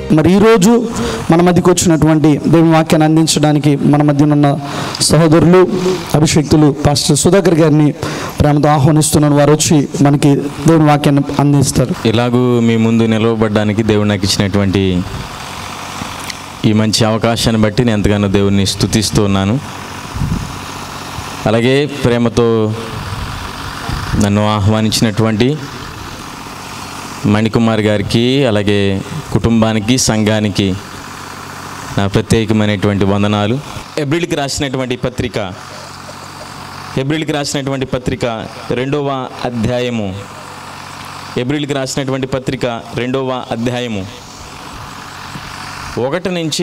మరి ఈరోజు మన మధ్యకి వచ్చినటువంటి దేవుని వాక్యాన్ని అందించడానికి మన మధ్య ఉన్న సహోదరులు అభిషక్తులు పాస్టర్ సుధాకర్ గారిని ప్రేమతో ఆహ్వానిస్తున్నాను వారు వచ్చి మనకి దేవుని వాక్యాన్ని అందిస్తారు ఇలాగూ మీ ముందు నిలవబడ్డానికి దేవుడు నాకు ఇచ్చినటువంటి ఈ మంచి అవకాశాన్ని బట్టి నేను ఎంతగానో దేవుడిని స్తుతిస్తూ ఉన్నాను అలాగే ప్రేమతో నన్ను ఆహ్వానించినటువంటి మణికుమార్ గారికి అలాగే కుటుంబానికి సంఘానికి నా ప్రత్యేకమైనటువంటి వందనాలు ఎబ్రిల్కి రాసినటువంటి పత్రిక ఎబ్రిల్కి రాసినటువంటి పత్రిక రెండవ అధ్యాయము ఎబ్రిల్కి రాసినటువంటి పత్రిక రెండవ అధ్యాయము ఒకటి నుంచి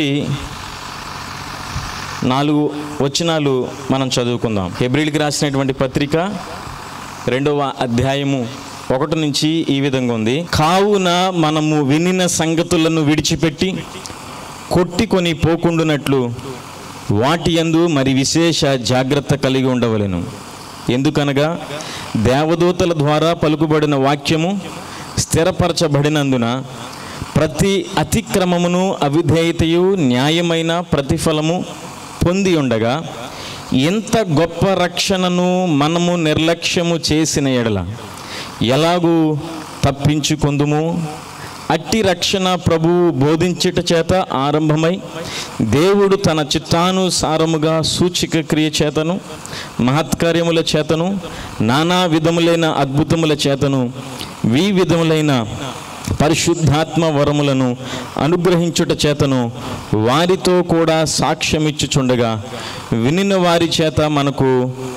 నాలుగు వచనాలు మనం చదువుకుందాం ఎబ్రిల్కి రాసినటువంటి పత్రిక రెండవ అధ్యాయము ఒకటి నుంచి ఈ విధంగా ఉంది కావున మనము వినిన సంగతులను విడిచిపెట్టి కొట్టికొని పోకుండునట్లు వాటి యందు మరి విశేష జాగ్రత్త కలిగి ఉండవలెను ఎందుకనగా దేవదూతల ద్వారా పలుకుబడిన వాక్యము స్థిరపరచబడినందున ప్రతి అతిక్రమమును అవిధేయతయు న్యాయమైన ప్రతిఫలము పొంది ఉండగా ఎంత గొప్ప రక్షణను మనము నిర్లక్ష్యము చేసిన ఎడల ఎలాగూ తప్పించుకొందుము అట్టి రక్షణ ప్రభువు బోధించుట చేత ఆరంభమై దేవుడు తన చిత్తానుసారముగా సూచిక క్రియ చేతను మహత్కార్యముల చేతను నానా విధములైన అద్భుతముల చేతను వి విధములైన పరిశుద్ధాత్మ వరములను అనుగ్రహించుట చేతను వారితో కూడా సాక్ష్యమిచ్చుచుండగా వినిన వారి చేత మనకు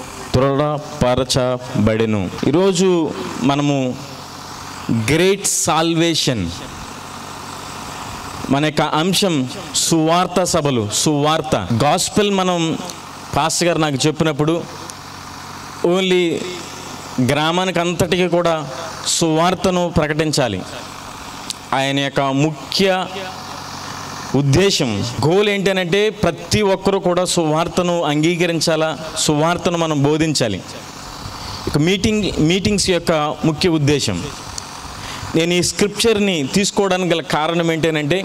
దృఢపరచబడెను ఈరోజు మనము గ్రేట్ సాల్వేషన్ మన యొక్క అంశం సువార్త సభలు సువార్త గాస్పెల్ మనం పాస్టర్ గారు నాకు చెప్పినప్పుడు ఓన్లీ గ్రామానికి అంతటికి కూడా సువార్తను ప్రకటించాలి ఆయన యొక్క ముఖ్య ఉద్దేశం గోల్ ఏంటంటే ప్రతి ఒక్కరూ కూడా సువార్తను అంగీకరించాలా సువార్తను మనం బోధించాలి ఇక మీటింగ్ మీటింగ్స్ యొక్క ముఖ్య ఉద్దేశం నేను ఈ స్క్రిప్చర్ని తీసుకోవడానికి గల కారణం ఏంటంటే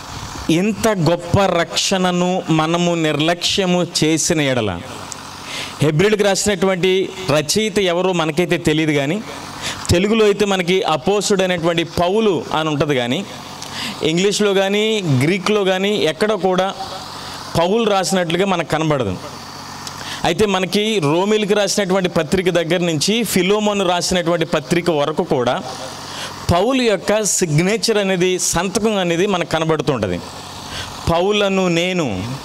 ఇంత గొప్ప రక్షణను మనము నిర్లక్ష్యము చేసిన ఎడల హెబ్రిల్కి రాసినటువంటి రచయిత ఎవరో మనకైతే తెలియదు కానీ తెలుగులో అయితే మనకి అపోసుడ్ అనేటువంటి పౌలు అని ఉంటుంది కానీ ఇంగ్లీష్లో కానీ గ్రీక్లో కానీ ఎక్కడ కూడా పౌలు రాసినట్లుగా మనకు కనబడదు అయితే మనకి రోమిల్కి రాసినటువంటి పత్రిక దగ్గర నుంచి ఫిలోమోను రాసినటువంటి పత్రిక వరకు కూడా పౌలు యొక్క సిగ్నేచర్ అనేది సంతకం అనేది మనకు కనబడుతుంటుంది పౌలను నేను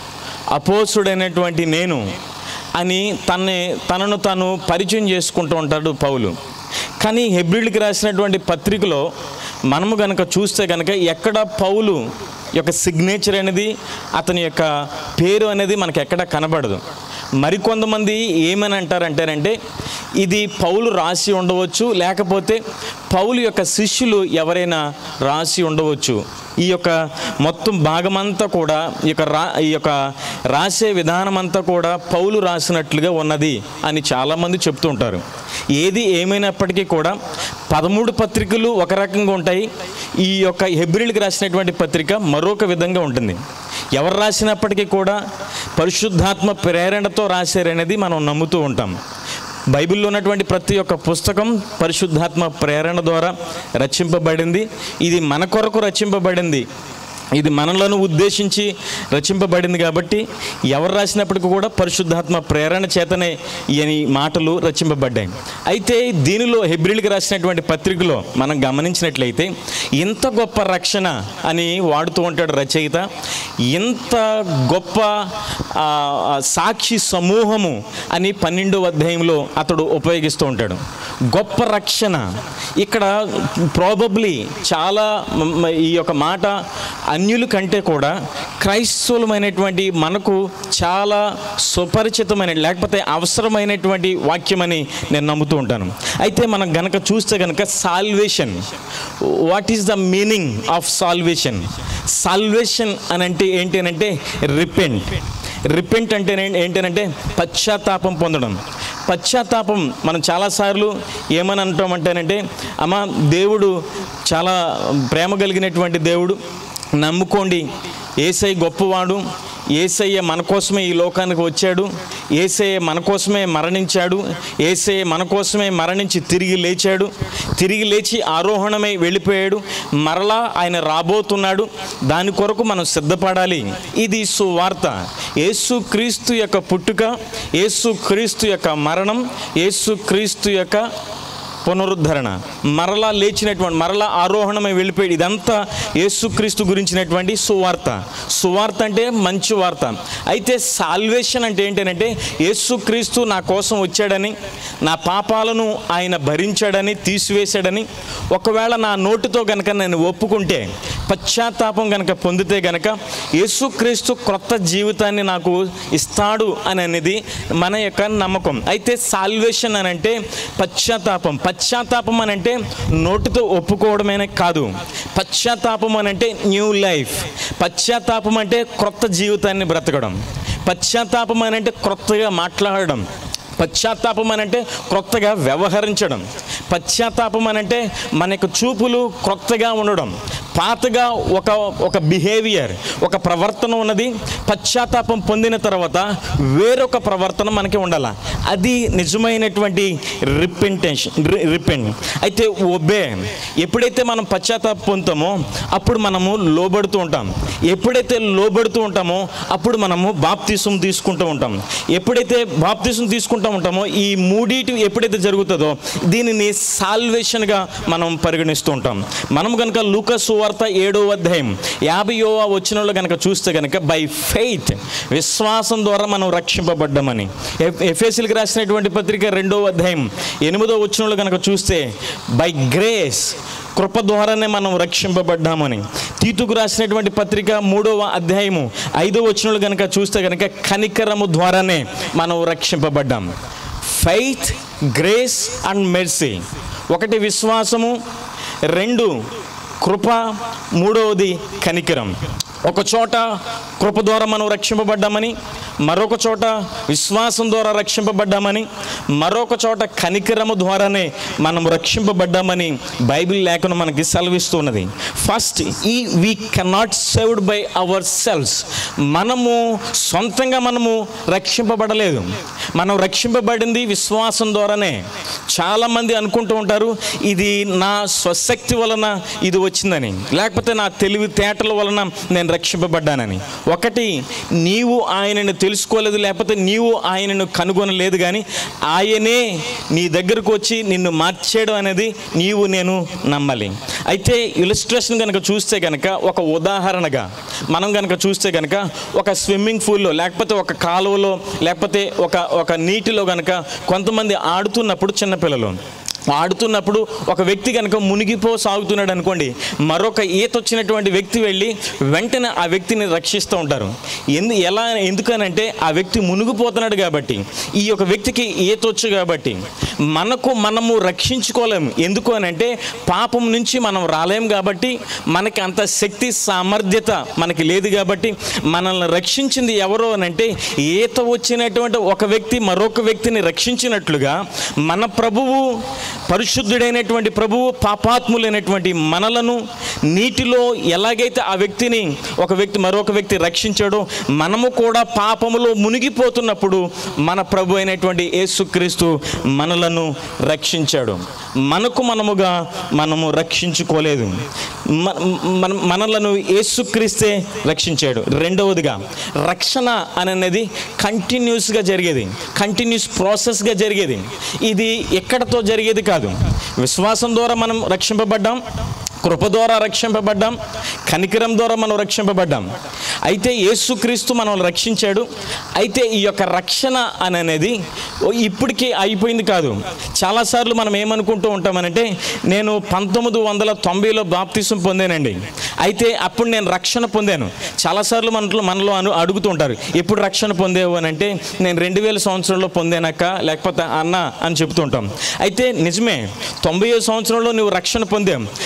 అపోసుడైనటువంటి నేను అని తన్ని తనను తాను పరిచయం చేసుకుంటూ ఉంటాడు పౌలు కానీ హెబ్రిల్కి రాసినటువంటి పత్రికలో మనము కనుక చూస్తే కనుక ఎక్కడ పౌలు యొక్క సిగ్నేచర్ అనేది అతని యొక్క పేరు అనేది మనకి ఎక్కడ కనబడదు మరికొంతమంది ఏమని అంటారంటారంటే ఇది పౌలు రాసి ఉండవచ్చు లేకపోతే పౌలు యొక్క శిష్యులు ఎవరైనా రాసి ఉండవచ్చు ఈ యొక్క మొత్తం భాగమంతా కూడా ఈ యొక్క రా ఈ యొక్క రాసే విధానం అంతా కూడా పౌలు రాసినట్లుగా ఉన్నది అని చాలామంది చెప్తూ ఉంటారు ఏది ఏమైనప్పటికీ కూడా పదమూడు పత్రికలు ఒక రకంగా ఉంటాయి ఈ యొక్క హెబ్రిల్కి రాసినటువంటి పత్రిక మరొక విధంగా ఉంటుంది ఎవరు రాసినప్పటికీ కూడా పరిశుద్ధాత్మ ప్రేరణతో రాశారనేది మనం నమ్ముతూ ఉంటాం బైబిల్లో ఉన్నటువంటి ప్రతి ఒక్క పుస్తకం పరిశుద్ధాత్మ ప్రేరణ ద్వారా రచింపబడింది ఇది మన కొరకు రచింపబడింది ఇది మనలను ఉద్దేశించి రచింపబడింది కాబట్టి ఎవరు రాసినప్పటికీ కూడా పరిశుద్ధాత్మ ప్రేరణ చేతనే ఈ మాటలు రచింపబడ్డాయి అయితే దీనిలో హెబ్రిల్కి రాసినటువంటి పత్రికలో మనం గమనించినట్లయితే ఇంత గొప్ప రక్షణ అని వాడుతూ ఉంటాడు రచయిత ఇంత గొప్ప ఆ, ఆ, సాక్షి సమూహము అని పన్నెండవ అధ్యాయంలో అతడు ఉపయోగిస్తూ ఉంటాడు గొప్ప రక్షణ ఇక్కడ ప్రాబబ్లీ చాలా మ- మ- ఈ యొక్క మాట అన్యుల కంటే కూడా క్రైస్తవులమైనటువంటి మనకు చాలా సుపరిచితమైన లేకపోతే అవసరమైనటువంటి వాక్యమని నేను నమ్ముతూ ఉంటాను అయితే మనం గనక చూస్తే గనక salvation what is the meaning of salvation salvation అని అంటే ఏంటి అని అంటే రిపెంట్ రిపెంట్ అంటే నే- ఏంటంటే పశ్చాత్తాపం పొందడం పశ్చాత్తాపం మనం చాలాసార్లు ఏమని అంటామంటేనంటే అమ్మ దేవుడు చాలా ప్రేమ కలిగినటువంటి దేవుడు నమ్ముకోండి ఏసై గొప్పవాడు ఏసయ్య మన కోసమే ఈ లోకానికి వచ్చాడు ఏసయ్య మన కోసమే మరణించాడు ఏసయ్య మన కోసమే మరణించి తిరిగి లేచాడు తిరిగి లేచి ఆరోహణమై వెళ్ళిపోయాడు మరలా ఆయన రాబోతున్నాడు దాని కొరకు మనం సిద్ధపడాలి ఇది సువార్త యేసు క్రీస్తు యొక్క పుట్టుక యేసు క్రీస్తు యొక్క మరణం యేసు క్రీస్తు యొక్క పునరుద్ధరణ మరలా లేచినటువంటి మరలా ఆరోహణమై వెళ్ళిపోయాడు ఇదంతా యేసుక్రీస్తు గురించినటువంటి సువార్త సువార్త అంటే మంచి వార్త అయితే సాల్వేషన్ అంటే ఏంటంటే యేసుక్రీస్తు నా కోసం వచ్చాడని నా పాపాలను ఆయన భరించాడని తీసివేశాడని ఒకవేళ నా నోటితో గనక నేను ఒప్పుకుంటే పశ్చాత్తాపం గనక పొందితే గనక యేసుక్రీస్తు క్రొత్త జీవితాన్ని నాకు ఇస్తాడు అని అనేది మన యొక్క నమ్మకం అయితే సాల్వేషన్ అని అంటే పశ్చాత్తాపం పశ్చాత్తాపం అని అంటే నోటితో ఒప్పుకోవడమే కాదు పశ్చాత్తాపం అని అంటే న్యూ లైఫ్ పశ్చాత్తాపం అంటే క్రొత్త జీవితాన్ని బ్రతకడం పశ్చాత్తాపం అని అంటే క్రొత్తగా మాట్లాడడం పశ్చాత్తాపం అని అంటే క్రొత్తగా వ్యవహరించడం పశ్చాత్తాపం అని అంటే మన యొక్క చూపులు క్రొత్తగా ఉండడం పాతగా ఒక ఒక బిహేవియర్ ఒక ప్రవర్తన ఉన్నది పశ్చాత్తాపం పొందిన తర్వాత వేరొక ప్రవర్తన మనకి ఉండాల అది నిజమైనటువంటి రిపెంటేషన్ రిపెంట్ అయితే ఒబే ఎప్పుడైతే మనం పశ్చాత్తాపం పొందుతామో అప్పుడు మనము లోబడుతూ ఉంటాం ఎప్పుడైతే లోబడుతూ ఉంటామో అప్పుడు మనము బాప్తీసం తీసుకుంటూ ఉంటాం ఎప్పుడైతే బాప్తీసం తీసుకుంటూ ఉంటామో ఈ మూడిటి ఎప్పుడైతే జరుగుతుందో దీనిని సాల్వేషన్గా మనం పరిగణిస్తూ ఉంటాం మనం కనుక లూకస్ వార్త ఏడో అధ్యాయం యాభైవ వచనంలో కనుక చూస్తే కనుక బై ఫెయిత్ విశ్వాసం ద్వారా మనం రక్షింపబడ్డామని ఎఫ్ఎస్ఎల్కి రాసినటువంటి పత్రిక రెండో అధ్యాయం ఎనిమిదో వచనంలో కనుక చూస్తే బై గ్రేస్ కృప ద్వారానే మనం రక్షింపబడ్డామని తీతుకు రాసినటువంటి పత్రిక మూడవ అధ్యాయము ఐదో వచనంలో కనుక చూస్తే కనుక కనికరము ద్వారానే మనం రక్షింపబడ్డాం ఫెయిత్ గ్రేస్ అండ్ మెర్సీ ఒకటి విశ్వాసము రెండు కృప మూడవది కనికరం ఒక చోట కృప ద్వారా మనం రక్షింపబడ్డామని మరొక చోట విశ్వాసం ద్వారా రక్షింపబడ్డామని మరొక చోట కనికరము ద్వారానే మనం రక్షింపబడ్డామని బైబిల్ లేఖను మనకి సెలవిస్తున్నది ఫస్ట్ ఈ we cannot saved by our selves మనము సొంతంగా మనము రక్షింపబడలేదు మనం రక్షింపబడింది విశ్వాసం ద్వారానే చాలామంది అనుకుంటూ ఉంటారు ఇది నా స్వశక్తి వలన ఇది వచ్చిందని లేకపోతే నా తెలివితేటల వలన నేను రక్షింపబడ్డానని ఒకటి నీవు ఆయనను తెలుసుకోలేదు లేకపోతే నీవు ఆయనను కనుగొనలేదు కానీ ఆయనే నీ దగ్గరకు వచ్చి నిన్ను మార్చేయడం అనేది నీవు నేను నమ్మాలి అయితే ఇలిస్ట్రేషన్ కనుక చూస్తే కనుక ఒక ఉదాహరణగా మనం కనుక చూస్తే కనుక ఒక స్విమ్మింగ్ పూల్లో లేకపోతే ఒక కాలువలో లేకపోతే ఒక ఒక నీటిలో కనుక కొంతమంది ఆడుతున్నప్పుడు చిన్నపిల్లలు ఆడుతున్నప్పుడు ఒక వ్యక్తి కనుక మునిగిపో సాగుతున్నాడు అనుకోండి మరొక ఈత వచ్చినటువంటి వ్యక్తి వెళ్ళి వెంటనే ఆ వ్యక్తిని రక్షిస్తూ ఉంటారు ఎందు ఎలా ఎందుకనంటే ఆ వ్యక్తి మునిగిపోతున్నాడు కాబట్టి ఈ యొక్క వ్యక్తికి ఈత వచ్చు కాబట్టి మనకు మనము రక్షించుకోలేము ఎందుకు అని అంటే పాపం నుంచి మనం రాలేం కాబట్టి మనకి అంత శక్తి సామర్థ్యత మనకి లేదు కాబట్టి మనల్ని రక్షించింది ఎవరో అని అంటే ఈత వచ్చినటువంటి ఒక వ్యక్తి మరొక వ్యక్తిని రక్షించినట్లుగా మన ప్రభువు పరిశుద్ధుడైనటువంటి ప్రభువు పాపాత్ములైనటువంటి మనలను నీటిలో ఎలాగైతే ఆ వ్యక్తిని ఒక వ్యక్తి మరొక వ్యక్తి రక్షించాడో మనము కూడా పాపములో మునిగిపోతున్నప్పుడు మన ప్రభు అయినటువంటి యేసుక్రీస్తు మనలను రక్షించాడు మనకు మనముగా మనము రక్షించుకోలేదు మన మన మనలను యేసుక్రీస్తే రక్షించాడు రెండవదిగా రక్షణ అనేది కంటిన్యూస్గా జరిగేది కంటిన్యూస్ ప్రాసెస్గా జరిగేది ఇది ఎక్కడతో జరిగేది కాదు విశ్వాసం ద్వారా మనం రక్షింపబడ్డాం కృప ద్వారా రక్షింపబడ్డాం కనికరం ద్వారా మనం రక్షింపబడ్డాం అయితే యేసుక్రీస్తు మనల్ని రక్షించాడు అయితే ఈ యొక్క రక్షణ అని అనేది ఓ ఇప్పటికీ అయిపోయింది కాదు చాలాసార్లు మనం ఏమనుకుంటూ ఉంటామనంటే నేను పంతొమ్మిది వందల తొంభైలో బాప్తిసం పొందానండి అయితే అప్పుడు నేను రక్షణ పొందాను చాలాసార్లు మనలో మనలో అను అడుగుతూ ఉంటారు ఎప్పుడు రక్షణ పొందేవు అని అంటే నేను రెండు వేల సంవత్సరంలో పొందానక్క లేకపోతే అన్న అని చెప్తూ ఉంటాం అయితే నిజమే తొంభై సంవత్సరంలో నువ్వు రక్షణ పొందాం అయితే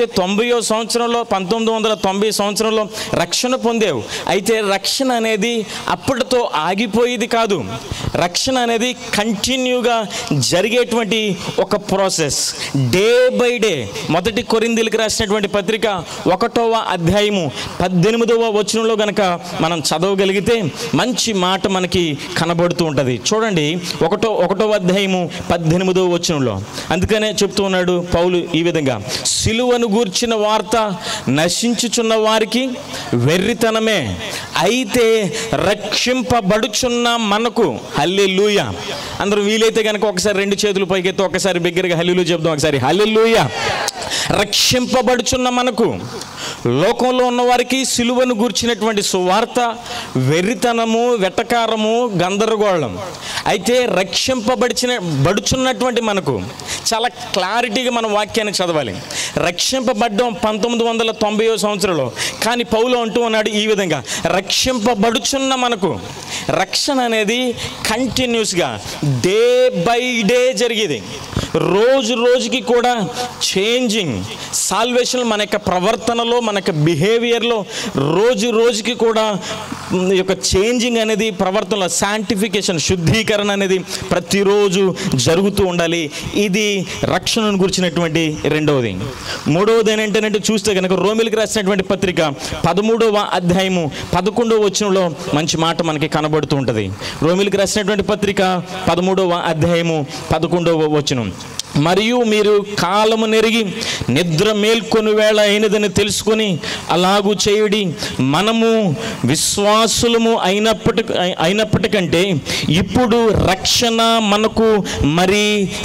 తొంభైయో సంవత్సరంలో పంతొమ్మిది వందల తొంభై సంవత్సరంలో రక్షణ పొందావు అయితే రక్షణ అనేది అప్పటితో ఆగిపోయేది కాదు రక్షణ అనేది కంటిన్యూగా జరిగేటువంటి ఒక ప్రాసెస్ డే బై డే మొదటి కొరిందీలకు రాసినటువంటి పత్రిక ఒకటవ అధ్యాయము పద్దెనిమిదవ వచనంలో గనక మనం చదవగలిగితే మంచి మాట మనకి కనబడుతూ ఉంటుంది చూడండి ఒకటో ఒకటో అధ్యాయము పద్దెనిమిదవ వచనంలో అందుకనే చెప్తూ ఉన్నాడు పౌలు ఈ విధంగా సిలువను గూర్చిన వార్త నశించుచున్న వారికి వెర్రితనమే అయితే రక్షింపబడుచున్న మనకు హల్లెలూయ అందరూ వీలైతే కనుక ఒకసారి రెండు చేతులు పైకెత్తి ఒకసారి బిగ్గరగా హల్లెలూయ చెప్దాం ఒకసారి హల్లెలూయ రక్షింపబడుచున్న మనకు లోకంలో ఉన్న వారికి సిలువను గూర్చినటువంటి సువార్త వెర్రితనము వెటకారము గందరగోళం అయితే రక్షింపబడిచిన బడుచున్నటువంటి మనకు చాలా క్లారిటీగా మన వాక్యాన్ని చదవాలి రక్షింపబడ్డం పంతొమ్మిది వందల తొంభై సంవత్సరంలో కానీ పౌలు అంటూ ఉన్నాడు ఈ విధంగా రక్షింపబడుచున్న మనకు రక్షణ అనేది కంటిన్యూస్గా డే బై డే జరిగేది రోజు రోజుకి కూడా చేంజింగ్ సాల్వేషన్ మన యొక్క ప్రవర్తనలో మన యొక్క బిహేవియర్లో రోజు రోజుకి కూడా మ్, ఈ యొక్క చేంజింగ్ అనేది ప్రవర్తనలో శాంటిఫికేషన్ శుద్ధీకరణ అనేది ప్రతిరోజు జరుగుతూ ఉండాలి ఇది రక్షణను గురించినటువంటి రెండవది మూడవది ఏంటంటే చూస్తే కనుక రోమిలికి రాసినటువంటి పత్రిక పదమూడవ అధ్యాయము పదకొండవ వచనంలో మంచి మాట మనకి కనబడుతూ ఉంటుంది రోమిలికి రాసినటువంటి పత్రిక పదమూడవ అధ్యాయము పదకొండవ వచనం మరియు మీరు కాలము నెరిగి నిద్ర మేల్కొని వేళ అయినదని తెలుసుకొని అలాగూ చేయుడి మనము విశ్వాసులము అయినప్పటి అయినప్పటికంటే ఇప్పుడు రక్షణ మనకు మరి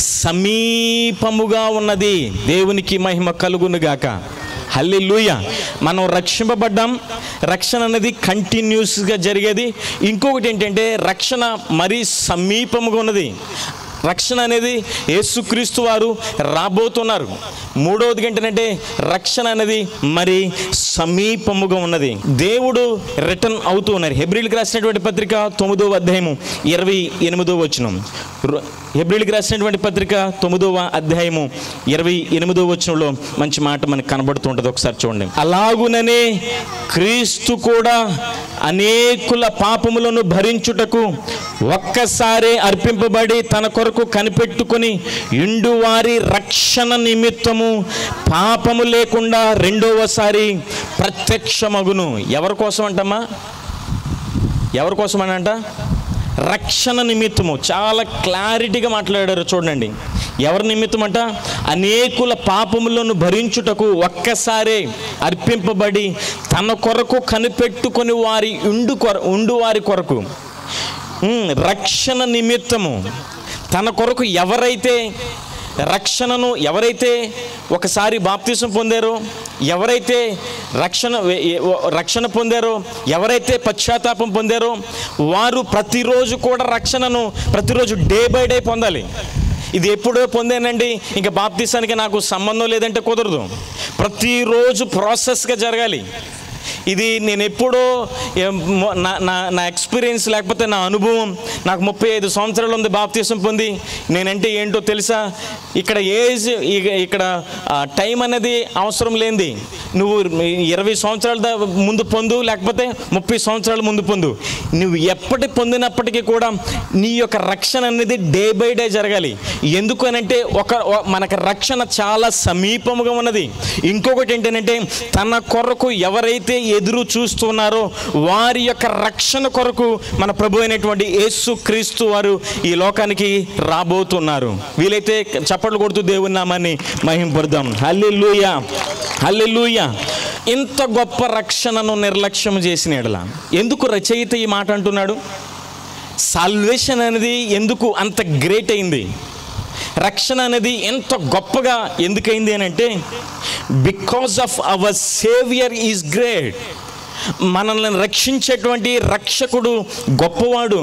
సమీపముగా ఉన్నది దేవునికి మహిమ కలుగునుగాక హల్లెలూయ మనం రక్షింపబడ్డాం రక్షణ అనేది కంటిన్యూస్గా జరిగేది ఇంకొకటి ఏంటంటే రక్షణ మరీ సమీపముగా ఉన్నది రక్షణ అనేది యేసుక్రీస్తు వారు రాబోతున్నారు మూడవది ఏంటంటే రక్షణ అనేది మరి సమీపముగా ఉన్నది దేవుడు రిటర్న్ అవుతూ ఉన్నారు హెబ్రిల్కి రాసినటువంటి పత్రిక తొమ్మిదవ అధ్యాయము ఇరవై ఎనిమిదవ వచనం రు- హెబ్రిల్కి రాసినటువంటి పత్రిక తొమ్మిదవ అధ్యాయము ఇరవై ఎనిమిదవ వచనంలో మంచి మాట మనకు కనబడుతూ ఉంటుంది ఒకసారి చూడండి అలాగుననే క్రీస్తు కూడా అనేకుల పాపములను భరించుటకు ఒక్కసారే అర్పింపబడి తన కొరకు కనిపెట్టుకొని ఇండు వారి రక్షణ నిమిత్తము పాపము లేకుండా రెండవసారి ప్రత్యక్షమగును ఎవరి కోసం అంటమ్మా ఎవరి కోసం అని అంట రక్షణ నిమిత్తము చాలా క్లారిటీగా మాట్లాడారు చూడండి ఎవరి నిమిత్తం అంట అనేకుల పాపములను భరించుటకు ఒక్కసారే అర్పింపబడి తన కొరకు కనిపెట్టుకొని వారి ఉండు కొర ఉండు వారి కొరకు ఉమ్, రక్షణ నిమిత్తము తన కొరకు ఎవరైతే రక్షణను ఎవరైతే ఒకసారి బాప్తీసం పొందారో ఎవరైతే రక్షణ ఏ- ఏ- రక్షణ పొందారో ఎవరైతే పశ్చాత్తాపం పొందారో వారు ప్రతిరోజు కూడా రక్షణను ప్రతిరోజు డే బై డే పొందాలి ఇది ఎప్పుడో పొందానండి ఇంకా బాప్తీసానికి నాకు సంబంధం లేదంటే కుదరదు ప్రతిరోజు ప్రాసెస్గా జరగాలి ఇది నేను ఎప్పుడో ఏ- మొ- నా నా నా ఎక్స్పీరియన్స్ లేకపోతే నా అనుభవం నాకు ముప్పై ఐదు సంవత్సరాలు ఉంది బాప్తీసం పొంది నేనంటే ఏంటో తెలుసా ఇక్కడ ఏజ్ ఇక- ఇక్కడ ఆ, టైం అనేది అవసరం లేనిది నువ్వు ఇరవై సంవత్సరాల దా- ముందు పొందు లేకపోతే ముప్పై సంవత్సరాల ముందు పొందు నువ్వు ఎప్పటి పొందినప్పటికీ కూడా నీ యొక్క రక్షణ అనేది డే బై డే జరగాలి ఎందుకు అనంటే ఒక ఒ- మనకు రక్షణ చాలా సమీపముగా ఉన్నది ఇంకొకటి ఏంటంటే తన కొరకు ఎవరైతే ఎదురు చూస్తున్నారో వారి యొక్క రక్షణ కొరకు మన ప్రభు అయినటువంటి యేసు క్రీస్తు వారు ఈ లోకానికి రాబోతున్నారు వీలైతే చప్పట్లు కొడుతూ దేవుని నామాన్ని మహింపడదాం హల్లెలూయా హల్లెలూయా ఇంత గొప్ప రక్షణను నిర్లక్ష్యం చేసిన ఎడల ఎందుకు రచయిత ఈ మాట అంటున్నాడు సాల్వేషన్ అనేది ఎందుకు అంత గ్రేట్ అయింది రక్షణ అనేది ఎంత గొప్పగా ఎందుకైంది అని అంటే because of our saviour is great మనల్ని రక్షించేటువంటి రక్షకుడు గొప్పవాడు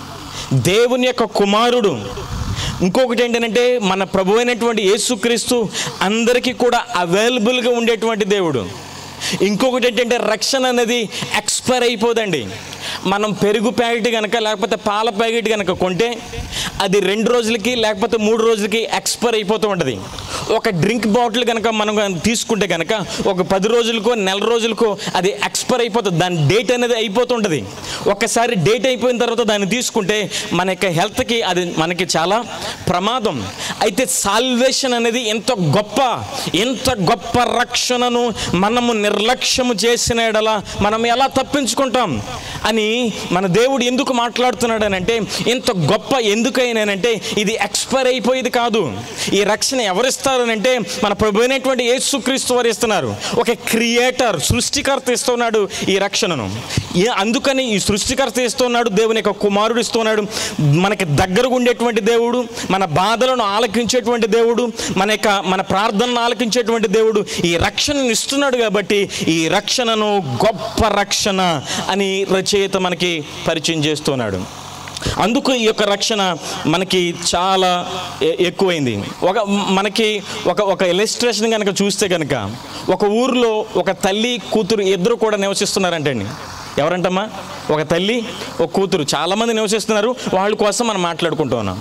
దేవుని యొక్క కుమారుడు ఇంకొకటి ఏంటంటే మన ప్రభు అయినటువంటి యేసుక్రీస్తు అందరికీ కూడా అవైలబుల్గా ఉండేటువంటి దేవుడు ఇంకొకటి ఏంటంటే రక్షణ అనేది ఎక్స్పైర్ అయిపోదండి మనం పెరుగు ప్యాకెట్ కనుక లేకపోతే పాల ప్యాకెట్ కనుక కొంటే అది రెండు రోజులకి లేకపోతే మూడు రోజులకి ఎక్స్పైర్ అయిపోతూ ఉంటుంది ఒక డ్రింక్ బాటిల్ కనుక మనం గనుక తీసుకుంటే కనుక ఒక పది రోజులకో నెల రోజులకో అది ఎక్స్పైర్ అయిపోతుంది దాని డేట్ అనేది అయిపోతుంటుంది ఒక్కసారి డేట్ అయిపోయిన తర్వాత దాన్ని తీసుకుంటే మన యొక్క హెల్త్కి అది మనకి చాలా ప్రమాదం అయితే సాల్వేషన్ అనేది ఎంత గొప్ప ఎంత గొప్ప రక్షణను మనము నిర్లక్ష్యము చేసిన ఎడల మనం ఎలా తప్పించుకుంటాం అని మన దేవుడు ఎందుకు మాట్లాడుతున్నాడు అని అంటే ఇంత గొప్ప ఎందుకైనానంటే ఇది ఎక్స్పైర్ అయిపోయేది కాదు ఈ రక్షణ ఎవరిస్తారు అని అంటే మన ప్రభు అయినటువంటి యేసుక్రీస్తు వారు ఇస్తున్నారు ఒక క్రియేటర్ సృష్టికర్త ఇస్తున్నాడు ఈ రక్షణను ఏ అందుకని ఈ సృష్టికర్త ఇస్తున్నాడు దేవుని యొక్క కుమారుడు ఇస్తున్నాడు మనకి దగ్గరగా ఉండేటువంటి దేవుడు మన బాధలను ఆలకించేటువంటి దేవుడు మన యొక్క మన ప్రార్థనను ఆలకించేటువంటి దేవుడు ఈ రక్షణను ఇస్తున్నాడు కాబట్టి ఈ రక్షణను గొప్ప రక్షణ అని రచయిత మనకి పరిచయం చేస్తున్నాడు అందుకు ఈ యొక్క రక్షణ మనకి చాలా ఎ- ఎక్కువైంది ఒక మనకి ఒక ఒక ఇలస్ట్రేషన్ కనుక చూస్తే కనుక ఒక ఊరిలో ఒక తల్లి కూతురు ఇద్దరు కూడా నివసిస్తున్నారంటండి ఎవరంటమ్మా ఒక తల్లి ఒక కూతురు చాలామంది నివసిస్తున్నారు వాళ్ళ కోసం మనం మాట్లాడుకుంటూ ఉన్నాం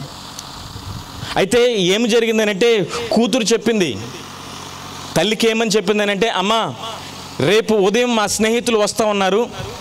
అయితే ఏమి జరిగిందనంటే కూతురు చెప్పింది తల్లికి ఏమని చెప్పింది అంటే అమ్మా రేపు ఉదయం మా స్నేహితులు వస్తూ ఉన్నారు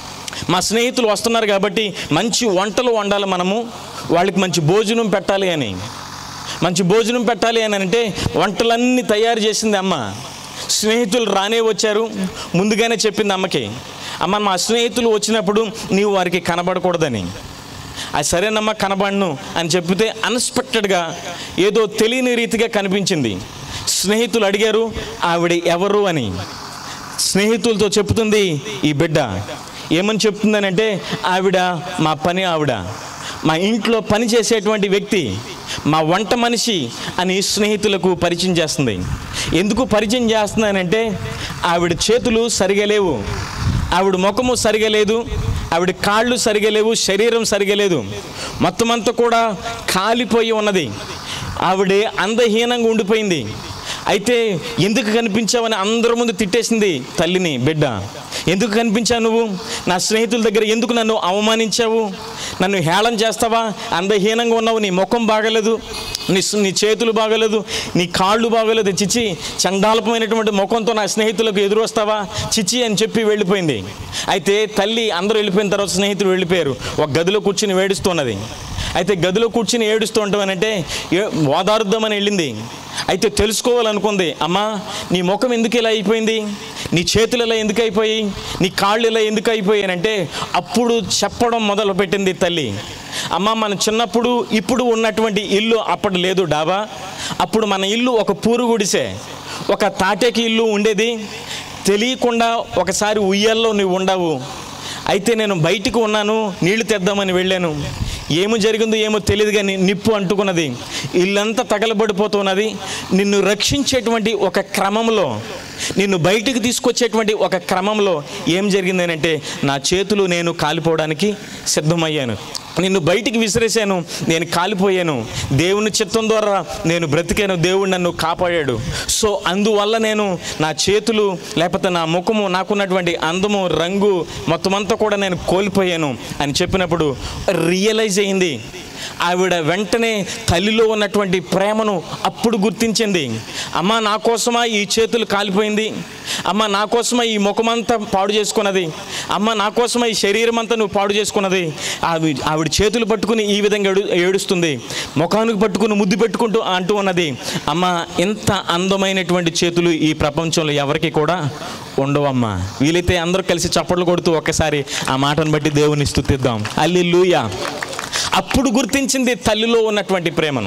మా స్నేహితులు వస్తున్నారు కాబట్టి మంచి వంటలు వండాలి మనము వాళ్ళకి మంచి భోజనం పెట్టాలి అని మంచి భోజనం పెట్టాలి అని అంటే వంటలన్నీ తయారు చేసింది అమ్మ స్నేహితులు రానే వచ్చారు ముందుగానే చెప్పింది అమ్మకి అమ్మ మా స్నేహితులు వచ్చినప్పుడు నీవు వారికి కనబడకూడదని అది సరేనమ్మా కనబడను అని చెప్తే అన్ఎక్స్పెక్టెడ్గా ఏదో తెలియని రీతిగా కనిపించింది స్నేహితులు అడిగారు ఆవిడ ఎవరు అని స్నేహితులతో చెప్తుంది ఈ బిడ్డ ఏమని చెప్తుందనంటే ఆవిడ మా పని ఆవిడ మా ఇంట్లో పని చేసేటువంటి వ్యక్తి మా వంట మనిషి అని స్నేహితులకు పరిచయం చేస్తుంది ఎందుకు పరిచయం చేస్తున్నానంటే ఆవిడ చేతులు సరిగా లేవు ఆవిడ ముఖము సరిగా లేదు ఆవిడ కాళ్ళు సరిగా లేవు శరీరం సరిగా లేదు మొత్తం అంతా కూడా కాలిపోయి ఉన్నది ఆవిడ అందహీనంగా ఉండిపోయింది అయితే ఎందుకు కనిపించావని అందరి ముందు తిట్టేసింది తల్లిని బిడ్డ ఎందుకు కనిపించావు నువ్వు నా స్నేహితుల దగ్గర ఎందుకు నన్ను అవమానించావు నన్ను హేళన చేస్తావా అందహీనంగా ఉన్నావు నీ ముఖం బాగలేదు నీ నీ చేతులు బాగలేదు నీ కాళ్ళు బాగలేదు చిచి చండాలపమైనటువంటి ముఖంతో నా స్నేహితులకు ఎదురు వస్తావా చిచి అని చెప్పి వెళ్ళిపోయింది అయితే తల్లి అందరూ వెళ్ళిపోయిన తర్వాత స్నేహితులు వెళ్ళిపోయారు ఒక గదిలో కూర్చుని వేడుస్తున్నది అయితే గదిలో కూర్చుని ఏడుస్తూ ఉంటామనంటే ఏ ఓదారుద్దామని వెళ్ళింది అయితే తెలుసుకోవాలనుకుంది అమ్మా నీ ముఖం ఎందుకు ఇలా అయిపోయింది నీ చేతులు ఇలా ఎందుకు అయిపోయి నీ కాళ్ళు ఇలా ఎందుకు అయిపోయాయి అంటే అప్పుడు చెప్పడం మొదలు పెట్టింది తల్లి అమ్మ మన చిన్నప్పుడు ఇప్పుడు ఉన్నటువంటి ఇల్లు అప్పటి లేదు డాబా అప్పుడు మన ఇల్లు ఒక పూరు గుడిసే ఒక తాటేకి ఇల్లు ఉండేది తెలియకుండా ఒకసారి ఉయ్యాల్లో నువ్వు ఉండవు అయితే నేను బయటికి ఉన్నాను నీళ్లు తెద్దామని వెళ్ళాను ఏమి జరిగిందో ఏమో తెలియదు కానీ నిప్పు అంటుకున్నది ఇల్లంతా తగలబడిపోతున్నది నిన్ను రక్షించేటువంటి ఒక క్రమంలో నిన్ను బయటికి తీసుకొచ్చేటువంటి ఒక క్రమంలో ఏం జరిగింది అంటే నా చేతులు నేను కాలిపోవడానికి సిద్ధమయ్యాను నిన్ను బయటికి విసిరేశాను నేను కాలిపోయాను దేవుని చిత్తం ద్వారా నేను బ్రతికాను దేవుడు నన్ను కాపాడాడు సో అందువల్ల నేను నా చేతులు లేకపోతే నా ముఖము నాకున్నటువంటి అందము రంగు మొత్తం అంతా కూడా నేను కోల్పోయాను అని చెప్పినప్పుడు రియలైజ్ అయింది ఆవిడ వెంటనే తల్లిలో ఉన్నటువంటి ప్రేమను అప్పుడు గుర్తించింది అమ్మ నా కోసమా ఈ చేతులు కాలిపోయింది అమ్మ నా కోసమా ఈ ముఖమంతా పాడు చేసుకున్నది అమ్మ నా కోసమా ఈ శరీరం అంతా నువ్వు పాడు చేసుకున్నది ఆవిడ ఆవిడ చేతులు పట్టుకుని ఈ విధంగా ఏడు ఏడుస్తుంది ముఖానికి పట్టుకుని ముద్దు పెట్టుకుంటూ అంటూ ఉన్నది అమ్మ ఇంత అందమైనటువంటి చేతులు ఈ ప్రపంచంలో ఎవరికి కూడా ఉండవమ్మా వీలైతే అందరూ కలిసి చప్పట్లు కొడుతూ ఒక్కసారి ఆ మాటను బట్టి దేవుని స్తుతిద్దాం అల్లి అప్పుడు గుర్తించింది తల్లిలో ఉన్నటువంటి ప్రేమను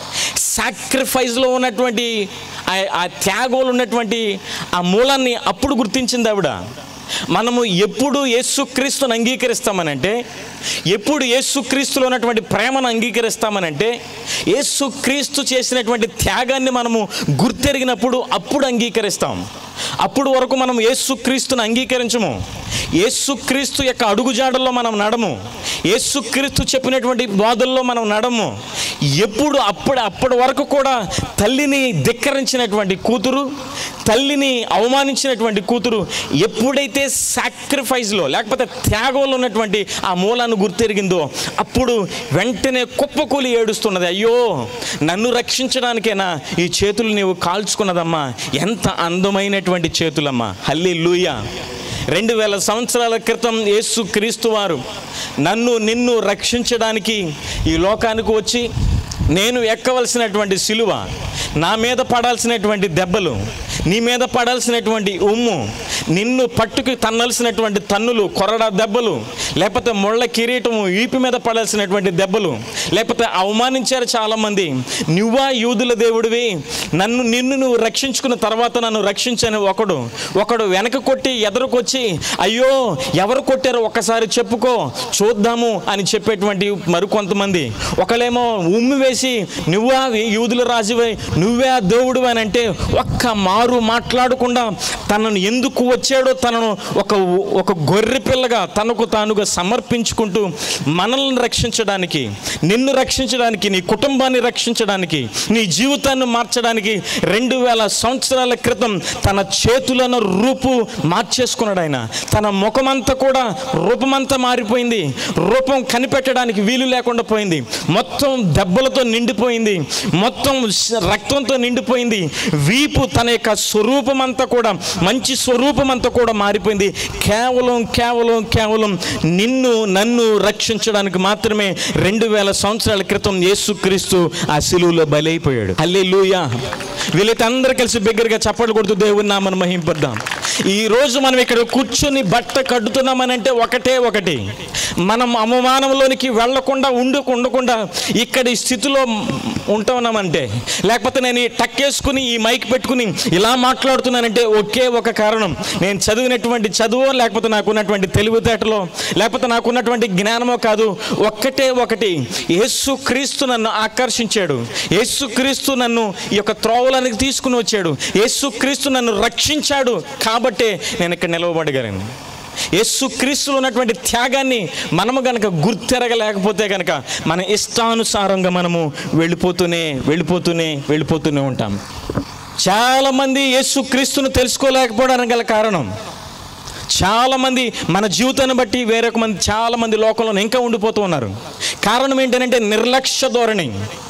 సాక్రిఫైస్లో ఉన్నటువంటి ఆ- ఆ త్యాగంలో ఉన్నటువంటి ఆ మూలాన్ని అప్పుడు గుర్తించింది ఆవిడ మనము ఎప్పుడు యేసుక్రీస్తుని అంగీకరిస్తామనంటే ఎప్పుడు యేసుక్రీస్తులో ఉన్నటువంటి ప్రేమను అంగీకరిస్తామనంటే యేసుక్రీస్తు చేసినటువంటి త్యాగాన్ని మనము గుర్తెరిగినప్పుడు అప్పుడు అంగీకరిస్తాం అప్పుడు వరకు మనం యేసుక్రీస్తుని అంగీకరించము యేసుక్రీస్తు యొక్క అడుగుజాడల్లో మనం నడము యేసుక్రీస్తు చెప్పినటువంటి బోధల్లో మనం నడము ఎప్పుడు అప్పుడు అప్పటి వరకు కూడా తల్లిని ధిక్కరించినటువంటి కూతురు తల్లిని అవమానించినటువంటి కూతురు ఎప్పుడైతే సాక్రిఫైస్లో లేకపోతే త్యాగంలో ఉన్నటువంటి ఆ మూలాన్ని గుర్తెరిగిందో అప్పుడు వెంటనే కుప్పకూలి ఏడుస్తున్నది అయ్యో నన్ను రక్షించడానికేనా ఈ చేతులు నీవు కాల్చుకున్నదమ్మా ఎంత అందమైనటువంటి చేతులమ్మా హల్లి లూయా రెండు వేల సంవత్సరాల క్రితం యేసు క్రీస్తు వారు నన్ను నిన్ను రక్షించడానికి ఈ లోకానికి వచ్చి నేను ఎక్కవలసినటువంటి సిలువ నా మీద పడాల్సినటువంటి దెబ్బలు నీ మీద పడాల్సినటువంటి ఉమ్ము నిన్ను పట్టుకు తన్నలసినటువంటి తన్నులు కొరడా దెబ్బలు లేకపోతే ముళ్ళ కిరీటము వీపు మీద పడాల్సినటువంటి దెబ్బలు లేకపోతే అవమానించారు చాలామంది నువ్వా యూదుల దేవుడివి నన్ను నిన్ను నువ్వు రక్షించుకున్న తర్వాత నన్ను రక్షించని ఒకడు ఒకడు వెనక కొట్టి ఎదురుకొచ్చి అయ్యో ఎవరు కొట్టారో ఒక్కసారి చెప్పుకో చూద్దాము అని చెప్పేటువంటి మరికొంతమంది ఒకళ్ళేమో ఉమ్మి వేసి నువ్వా యూదుల రాజువై నువ్వే ఆ దేవుడు అని అంటే ఒక్క మారు మాట్లాడకుండా తనను ఎందుకు వచ్చాడో తనను ఒక ఒక గొర్రె పిల్లగా తనకు తానుగా సమర్పించుకుంటూ మనల్ని రక్షించడానికి నిన్ను రక్షించడానికి నీ కుటుంబాన్ని రక్షించడానికి నీ జీవితాన్ని మార్చడానికి రెండు వేల సంవత్సరాల క్రితం తన చేతులను రూపు మార్చేసుకున్నాడు ఆయన తన ముఖమంతా కూడా రూపమంతా మారిపోయింది రూపం కనిపెట్టడానికి వీలు లేకుండా పోయింది మొత్తం దెబ్బలతో నిండిపోయింది మొత్తం శ- రక్తంతో నిండిపోయింది వీపు తన యొక్క స్వరూపం అంతా కూడా మంచి స్వరూపం అంతా కూడా మారిపోయింది కేవలం కేవలం కేవలం నిన్ను నన్ను రక్షించడానికి మాత్రమే రెండు వేల సంవత్సరాల క్రితం యేసుక్రీస్తు ఆ సిలువలో బలైపోయాడు అల్లే లూయా వీళ్ళైతే అందరూ కలిసి బిగ్గరగా చప్పట్లు కొడుతూ దేవుని నామను మహింపద్దాం ఈ రోజు మనం ఇక్కడ కూర్చొని బట్ట కట్టుతున్నామనంటే ఒకటే ఒకటి మనం అవమానంలోనికి వెళ్లకుండా ఉండు ఉండకుండా ఇక్కడి స్థితిలో ఉంటున్నామంటే లేకపోతే నేను ఈ టక్కేసుకుని ఈ మైక్ పెట్టుకుని ఇలా మాట్లాడుతున్నానంటే ఒకే ఒక కారణం నేను చదివినటువంటి చదువు లేకపోతే నాకున్నటువంటి తెలివితేటలో లేకపోతే నాకున్నటువంటి జ్ఞానమో కాదు ఒక్కటే ఒకటి యేసు క్రీస్తు నన్ను ఆకర్షించాడు యేసు క్రీస్తు నన్ను ఈ యొక్క త్రోవలానికి తీసుకుని వచ్చాడు యేసు క్రీస్తు నన్ను రక్షించాడు కాబట్టే నేను ఇక్కడ నిలవబడగలను యేసు క్రీస్తులో ఉన్నటువంటి త్యాగాన్ని మనము గనక గుర్తెరగలేకపోతే గనక మన ఇష్టానుసారంగా మనము వెళ్ళిపోతూనే వెళ్ళిపోతూనే వెళ్ళిపోతూనే ఉంటాం చాలామంది యేసు క్రీస్తును తెలుసుకోలేకపోవడానికి గల కారణం చాలామంది మన జీవితాన్ని బట్టి వేరొక మంది చాలామంది లోకంలో ఇంకా ఉండిపోతూ ఉన్నారు కారణం ఏంటంటే నిర్లక్ష్య ధోరణి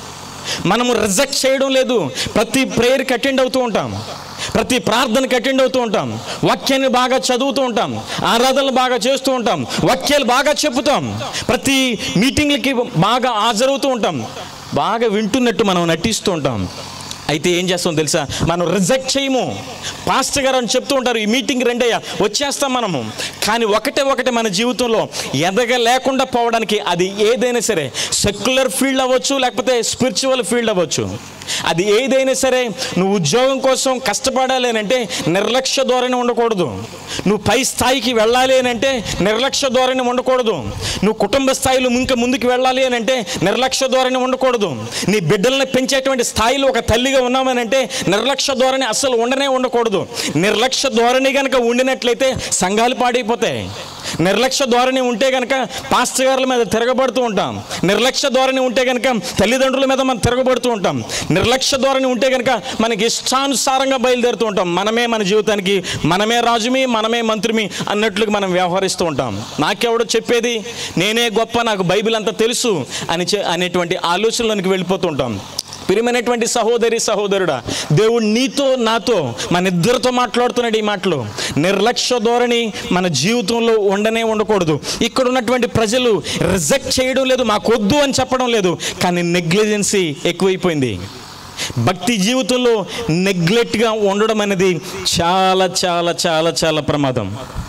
మనము రిజెక్ట్ చేయడం లేదు ప్రతి ప్రేయర్కి అటెండ్ అవుతూ ఉంటాం ప్రతి ప్రార్థనకి అటెండ్ అవుతూ ఉంటాం వాక్యాన్ని బాగా చదువుతూ ఉంటాం ఆరాధనలు బాగా చేస్తూ ఉంటాం వాక్యాలు బాగా చెప్పుతాం ప్రతి మీటింగ్లకి బాగా హాజరవుతూ ఉంటాం బాగా వింటున్నట్టు మనం నటిస్తూ ఉంటాం అయితే ఏం చేస్తాం తెలుసా మనం రిజెక్ట్ చేయము పాస్టర్ గారు అని చెప్తూ ఉంటారు ఈ మీటింగ్ రెండయ్యా వచ్చేస్తాం మనము కానీ ఒకటే ఒకటే మన జీవితంలో ఎదగలేకుండా పోవడానికి అది ఏదైనా సరే సెక్యులర్ ఫీల్డ్ అవ్వచ్చు లేకపోతే స్పిరిచువల్ ఫీల్డ్ అవ్వచ్చు అది ఏదైనా సరే నువ్వు ఉద్యోగం కోసం కష్టపడాలి అని అంటే నిర్లక్ష్య ధోరణి ఉండకూడదు నువ్వు పై స్థాయికి వెళ్ళాలి అని అంటే నిర్లక్ష్య ధోరణి ఉండకూడదు నువ్వు కుటుంబ స్థాయిలో ఇంకా ముందుకు వెళ్ళాలి అని అంటే నిర్లక్ష్య ధోరణి ఉండకూడదు నీ బిడ్డల్ని పెంచేటువంటి స్థాయిలో ఒక తల్లిగా ఉన్నామని అంటే నిర్లక్ష్య ధోరణి అస్సలు ఉండనే ఉండకూడదు నిర్లక్ష్య ధోరణి కనుక ఉండినట్లయితే సంఘాలు పాడైపోతాయి నిర్లక్ష్య ధోరణి ఉంటే కనుక పాస్టర్ గారుల మీద తిరగబడుతూ ఉంటాం నిర్లక్ష్య ధోరణి ఉంటే కనుక తల్లిదండ్రుల మీద మనం తిరగబడుతూ ఉంటాం నిర్లక్ష్య ధోరణి ఉంటే కనుక మనకి ఇష్టానుసారంగా బయలుదేరుతూ ఉంటాం మనమే మన జీవితానికి మనమే రాజుమి మనమే మంత్రిమి అన్నట్లుగా మనం వ్యవహరిస్తూ ఉంటాం నాకెవడో చెప్పేది నేనే గొప్ప నాకు బైబిల్ అంతా తెలుసు అని చె- అనేటువంటి ఆలోచనలోనికి వెళ్ళిపోతూ ఉంటాం ప్రియమైనటువంటి సహోదరి సహోదరుడా దేవుడు నీతో నాతో మన ఇద్దరితో మాట్లాడుతున్నాడు ఈ మాటలు నిర్లక్ష్య ధోరణి మన జీవితంలో ఉండనే ఉండకూడదు ఇక్కడ ఉన్నటువంటి ప్రజలు రిజెక్ట్ చేయడం లేదు మాకు వద్దు అని చెప్పడం లేదు కానీ నెగ్లిజెన్సీ ఎక్కువైపోయింది భక్తి జీవితంలో నెగ్లెక్ట్గా ఉండడం అనేది చాలా చాలా చాలా చాలా ప్రమాదం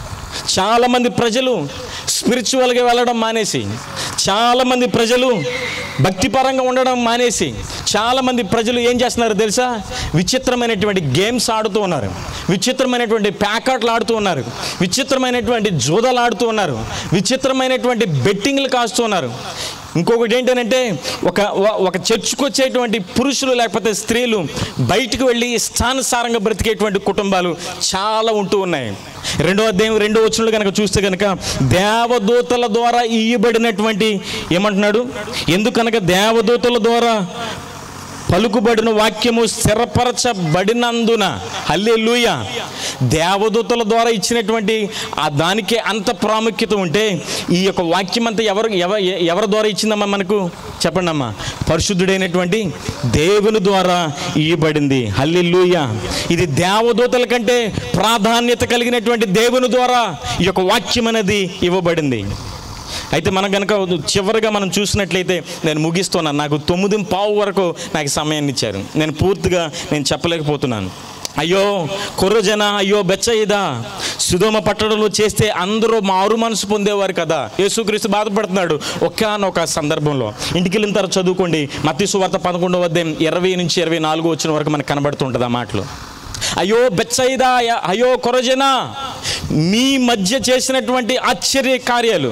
చాలామంది ప్రజలు స్పిరిచువల్గా వెళ్ళడం మానేసి చాలామంది ప్రజలు భక్తిపరంగా ఉండడం మానేసి చాలామంది ప్రజలు ఏం చేస్తున్నారు తెలుసా విచిత్రమైనటువంటి గేమ్స్ ఆడుతూ ఉన్నారు విచిత్రమైనటువంటి ప్యాకెట్లు ఆడుతూ ఉన్నారు విచిత్రమైనటువంటి జూదలు ఆడుతూ ఉన్నారు విచిత్రమైనటువంటి బెట్టింగ్లు కాస్తూ ఉన్నారు ఇంకొకటి ఏంటంటే ఒక ఒక- ఒక చర్చ్కి వచ్చేటువంటి పురుషులు లేకపోతే స్త్రీలు బయటికి వెళ్ళి ఇష్టానుసారంగా బ్రతికేటువంటి కుటుంబాలు చాలా ఉంటూ ఉన్నాయి రెండో అధ్యాయం రెండో వచనంలో కనుక చూస్తే కనుక దేవదూతల ద్వారా ఇయ్యబడినటువంటి ఏమంటున్నాడు ఎందుకనగా దేవదూతల ద్వారా పలుకుబడిన వాక్యము స్థిరపరచబడినందున హల్లెలూయ దేవదూతల ద్వారా ఇచ్చినటువంటి ఆ దానికే అంత ప్రాముఖ్యత ఉంటే ఈ యొక్క వాక్యం అంతా ఎవరు ఎవ ఎవరి ద్వారా ఇచ్చిందమ్మా మనకు చెప్పండి అమ్మా పరిశుద్ధుడైనటువంటి దేవుని ద్వారా ఇవ్వబడింది హల్లెలూయ ఇది దేవదూతల కంటే ప్రాధాన్యత కలిగినటువంటి దేవుని ద్వారా ఈ యొక్క వాక్యం అనేది ఇవ్వబడింది అయితే మనం కనుక చివరిగా మనం చూసినట్లయితే నేను ముగిస్తున్నాను నాకు తొమ్మిది పావు వరకు నాకు సమయాన్ని ఇచ్చారు నేను పూర్తిగా నేను చెప్పలేకపోతున్నాను అయ్యో కొర్రజన అయ్యో బెచ్చయిదా సుధోమ పట్టడంలో చేస్తే అందరూ మారు మనసు పొందేవారు కదా యేసుక్రీస్తు బాధపడుతున్నాడు ఒక్కనొక సందర్భంలో ఇంటికి వెళ్ళిన తర్వాత చదువుకోండి మత్తి సువార్త పదకొండవ అధ్యాయం ఇరవై నుంచి ఇరవై నాలుగు వచ్చిన వరకు మనకు కనబడుతుంటుంది ఆ మాటలు అయ్యో బెచ్చయిదా అయ్యో కొరజన మీ మధ్య చేసినటువంటి ఆశ్చర్య కార్యాలు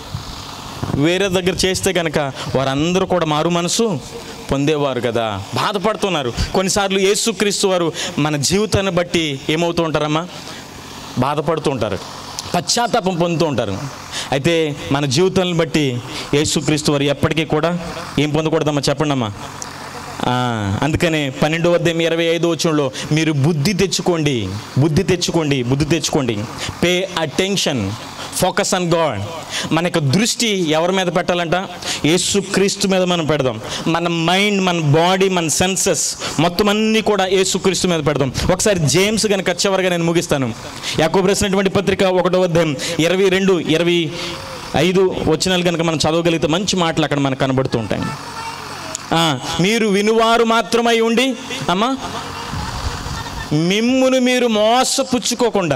వేరే దగ్గర చేస్తే కనుక వారందరూ కూడా మారు మనసు పొందేవారు కదా బాధపడుతున్నారు కొన్నిసార్లు యేసుక్రీస్తు వారు మన జీవితాన్ని బట్టి ఏమవుతూ ఉంటారమ్మా బాధపడుతూ ఉంటారు పశ్చాత్తాపం పొందుతూ ఉంటారు అయితే మన జీవితాలను బట్టి యేసుక్రీస్తు వారు ఎప్పటికీ కూడా ఏం పొందకూడదమ్మా చెప్పండి అమ్మా ఆ, అందుకనే పన్నెండో అధ్యాయం ఇరవై ఐదో వచ్చంలో మీరు బుద్ధి తెచ్చుకోండి బుద్ధి తెచ్చుకోండి బుద్ధి తెచ్చుకోండి pay attention focus on God మన యొక్క దృష్టి ఎవరి మీద పెట్టాలంట యేసు క్రీస్తు మీద మనం పెడదాం మన మైండ్ మన బాడీ మన సెన్సెస్ మొత్తం అన్నీ కూడా యేసు క్రీస్తు మీద పెడదాం ఒకసారి జేమ్స్ కనుక చివరిగా నేను ముగిస్తాను యాకోబు రాసినటువంటి పత్రిక ఒకటో అధ్యాయం ఇరవై రెండు ఇరవై ఐదు వచనాలు కనుక మనం చదవగలిగితే మంచి మాటలు అక్కడ మనకు కనబడుతూ ఉంటాయి ఆ, మీరు వినువారు మాత్రమై ఉండి అమ్మా మిమ్మును మీరు మోసపుచ్చుకోకుండా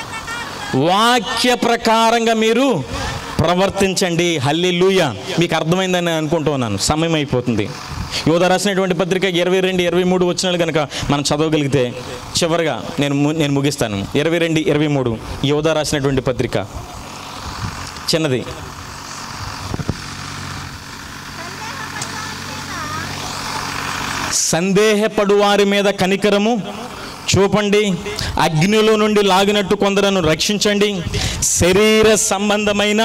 వాక్య ప్రకారంగా మీరు ప్రవర్తించండి హల్లెలూయ మీకు అర్థమైందని నేను అనుకుంటూ ఉన్నాను సమయం అయిపోతుంది యోధ రాసినటువంటి పత్రిక ఇరవై రెండు ఇరవై మూడు వచ్చినాలు కనుక మనం చదవగలిగితే చివరిగా నేను ము- నేను ముగిస్తాను ఇరవై రెండు ఇరవై మూడు యోధ రాసినటువంటి పత్రిక చిన్నది సందేహపడు వారి మీద కనికరము చూపండి అగ్నిలో నుండి లాగినట్టు కొందరను రక్షించండి శరీర సంబంధమైన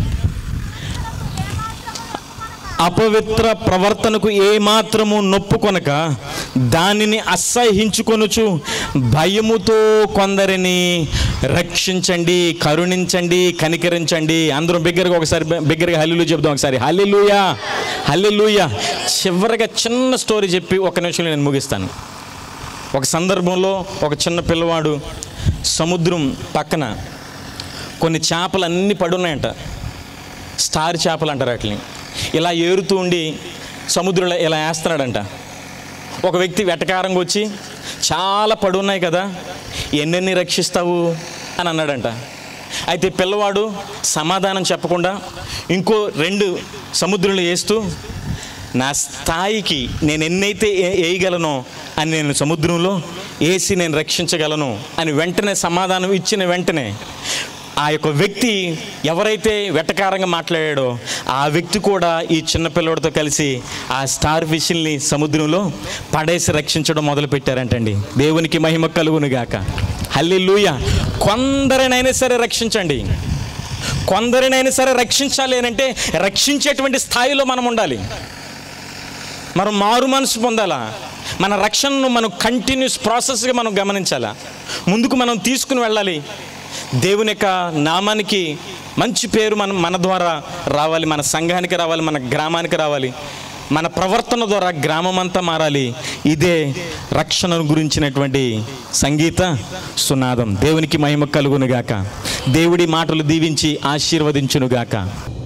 అపవిత్ర ప్రవర్తనకు ఏమాత్రము నొప్పుకొనక దానిని అసహించుకొనుచు భయముతో కొందరిని రక్షించండి కరుణించండి కనికరించండి అందరం బిగ్గరగా ఒకసారి బిగ్గరగా హల్లిలు చెప్దాం ఒకసారి హల్లిలుయా హల్లిలుయా చివరిగా చిన్న స్టోరీ చెప్పి ఒక నిమిషంలో నేను ముగిస్తాను ఒక సందర్భంలో ఒక చిన్న పిల్లవాడు సముద్రం పక్కన కొన్ని చేపలు అన్నీ పడున్నాయంట స్టార్ చేపలు అంటారు వాటిని ఇలా ఏరుతూ ఉండి సముద్రంలో ఇలా వేస్తున్నాడంట ఒక వ్యక్తి వెటకారంగా వచ్చి చాలా పడున్నాయి కదా ఎన్నెన్ని రక్షిస్తావు అని అన్నాడంట అయితే పిల్లవాడు సమాధానం చెప్పకుండా ఇంకో రెండు సముద్రంలో వేస్తూ నా స్థాయికి నేను ఎన్నైతే ఏ- వేయగలనో అని నేను సముద్రంలో వేసి నేను రక్షించగలను అని వెంటనే సమాధానం ఇచ్చిన వెంటనే ఆ యొక్క వ్యక్తి ఎవరైతే వెటకారంగా మాట్లాడాడో ఆ వ్యక్తి కూడా ఈ చిన్న పిల్లడితో కలిసి ఆ స్టార్ ఫిష్ని సముద్రంలో పడేసి రక్షించడం మొదలు పెట్టారంటండి దేవునికి మహిమ కలుగును గాక హల్లిలూయ కొందరినైనా సరే రక్షించండి కొందరినైనా సరే రక్షించాలి అని అంటే రక్షించేటువంటి స్థాయిలో మనం ఉండాలి మనం మారు మనసు పొందాలా మన రక్షణను మనం కంటిన్యూస్ ప్రాసెస్గా మనం గమనించాలా ముందుకు మనం తీసుకుని వెళ్ళాలి దేవుని యొక్క నామానికి మంచి పేరు మనం మన ద్వారా రావాలి మన సంఘానికి రావాలి మన గ్రామానికి రావాలి మన ప్రవర్తన ద్వారా గ్రామం అంతా మారాలి ఇదే రక్షణను గురించినటువంటి సంగీత సునాదం దేవునికి మహిమ కలుగునుగాక దేవుడి మాటలు దీవించి ఆశీర్వదించునుగాక